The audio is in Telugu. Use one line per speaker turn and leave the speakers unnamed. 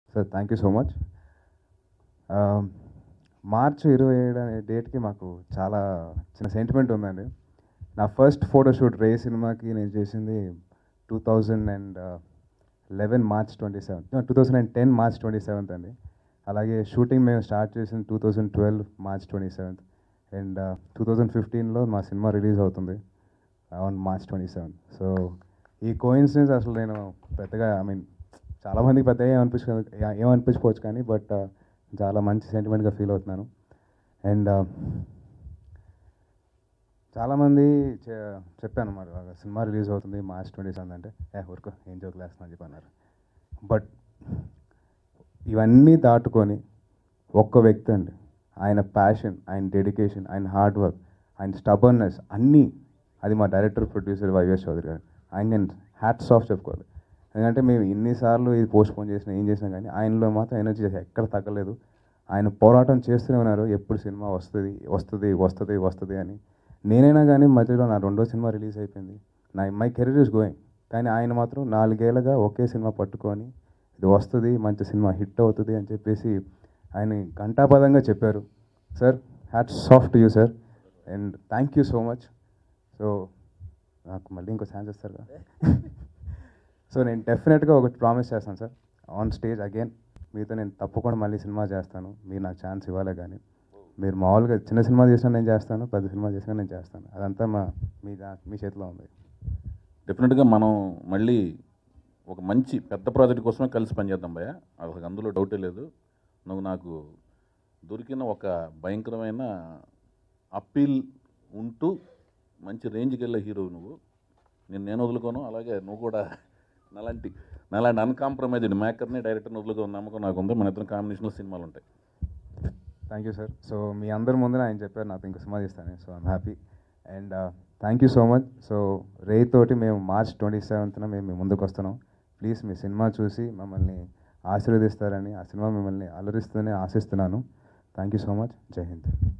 sir thank you so much March ఇరవై ఏడు అనే డేట్కి మాకు చాలా చిన్న సెంటిమెంట్ ఉందండి నా ఫస్ట్ ఫోటోషూట్ రే సినిమాకి నేను చేసింది two thousand and eleven March twenty seventh two thousand and ten March twenty seventh అండి అలాగే షూటింగ్ మేము స్టార్ట్ చేసింది two thousand twelve March twenty seventh and two thousand ఫిఫ్టీన్లో మా సినిమా రిలీజ్ అవుతుంది on March twenty seventh so ఈ కోయిన్సిడెన్స్ అసలు నేను పెద్దగా ఐ మీన్ చాలామందికి పెద్దగా ఏమనిపించు ఏమనిపించుకోవచ్చు కానీ బట్ చాలా మంచి సెంటిమెంట్గా ఫీల్ అవుతున్నాను అండ్ చాలామంది చె- చెప్పాను మరి "ఇలాగ సినిమా రిలీజ్ అవుతుంది మార్చ్ ట్వంటీ సెవెంత్ అంటే ఏ ఊరుకో ఏం జోకులు వేస్తున్నా అని చెప్పి అన్నారు బట్ ఇవన్నీ దాటుకొని ఒక్క వ్యక్తి అండి ఆయన ప్యాషన్ ఆయన డెడికేషన్ ఆయన హార్డ్ వర్క్ ఆయన స్టబర్నెస్ అన్నీ అది మా డైరెక్టర్ ప్రొడ్యూసర్ వైఎస్ చౌదరి గారు ఆయన నేను హ్యాట్స్ ఆఫ్ చెప్పుకోవాలి ఎందుకంటే మేము ఇన్నిసార్లు ఇది పోస్ట్ పోన్ చేసినా ఏం చేసినా కానీ ఆయనలో మాత్రం ఎనర్జీ ఎక్కడ తగ్గలేదు ఆయన పోరాటం చేస్తూనే ఉన్నారు ఎప్పుడు సినిమా వస్తుంది వస్తుంది వస్తుంది వస్తుంది అని నేనైనా కానీ మధ్యలో నా రెండో సినిమా రిలీజ్ అయిపోయింది నా మై కెరీర్ ఇస్ గోయింగ్ కానీ ఆయన మాత్రం నాలుగేళ్లుగా ఒకే సినిమా పట్టుకొని ఇది వస్తుంది మంచి సినిమా హిట్ అవుతుంది అని చెప్పేసి ఆయన ఘంటాపదంగా చెప్పారు సార్ హ్యాట్ సాఫ్ట్ you sir and thank you so much so నాకు మళ్ళీ ఇంకో ఛాన్స్ ఇస్తారు కదా సో నేను డెఫినెట్గా ఒకటి ప్రామిస్ చేస్తాను సార్ ఆన్ స్టేజ్ అగైన్ మీతో నేను తప్పకుండా మళ్ళీ సినిమా చేస్తాను మీరు నాకు ఛాన్స్ ఇవ్వాలి కానీ మీరు మామూలుగా చిన్న సినిమా చేసినా నేను చేస్తాను పెద్ద సినిమా చేసినా నేను చేస్తాను అదంతా మా మీ దా- మీ చేతిలో ఉంది
డెఫినెట్గా మనం మళ్ళీ ఒక మంచి పెద్ద ప్రాజెక్ట్ కోసమే కలిసి పనిచేద్దాం భయ అసలు అందులో డౌటే లేదు నువ్వు నాకు దొరికిన ఒక భయంకరమైన అప్పీల్ ఉంటూ మంచి రేంజ్కి వెళ్ళే హీరో నువ్వు నేను నేను వదులుకోను అలాగే నువ్వు కూడా నాలాంటి నాలాంటి అన్కాంప్రమైజ్డ్ మేకర్ని డైరెక్టర్ని వదులుకోని నమ్మకం నాకు ఉంది మన ఇద్దరు కాంబినేషన్లో సినిమాలు ఉంటాయి
థ్యాంక్ యూ సార్ సో మీ అందరి ముందున ఆయన చెప్పారు నాకు ఇంకో సినిమా చేస్తాను so I'm happy and thank you so much so Rey తోటి మేము మార్చ్ ట్వంటీ సెవెంత్న మేము మీ ముందుకు వస్తున్నాం ప్లీజ్ మీ సినిమా చూసి మమ్మల్ని ఆశీర్వదిస్తారని ఆ సినిమా మిమ్మల్ని అలరిస్తుందని ఆశిస్తున్నాను థ్యాంక్ యూ సో మచ్ జై హింద్